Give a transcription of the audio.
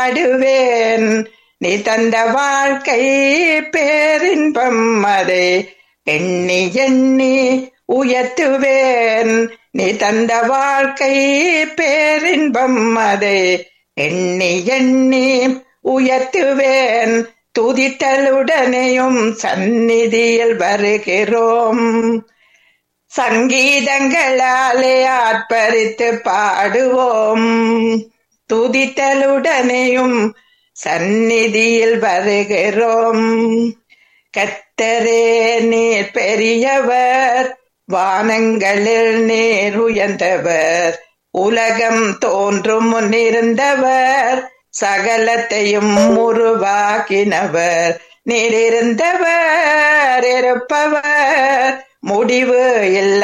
பாடுவேன் நீ தந்த வாழ்க்கை பேரின்பம் அதை எண்ணி எண்ணி உயர்த்துவேன் நீ தந்த வாழ்க்கை பேரின்பம் அதை எண்ணி எண்ணி உயர்த்துவேன் துதித்தலுடனேயும் சந்நிதியில் வருகிறோம் சங்கீதங்களாலே ஆர்ப்பரித்து பாடுவோம் துதித்தலுடனேயும் சந்நிதியில் வருகிறோம் கத்தரே நீர் பெரியவர் வானங்களில் நீர் உயர்ந்தவர் உலகம் தோன்றும் முன்னிருந்தவர் சகலத்தையும் உருவாக்கினவர் நீர் இருந்தவர் இருப்பவர் முடிவு இல்ல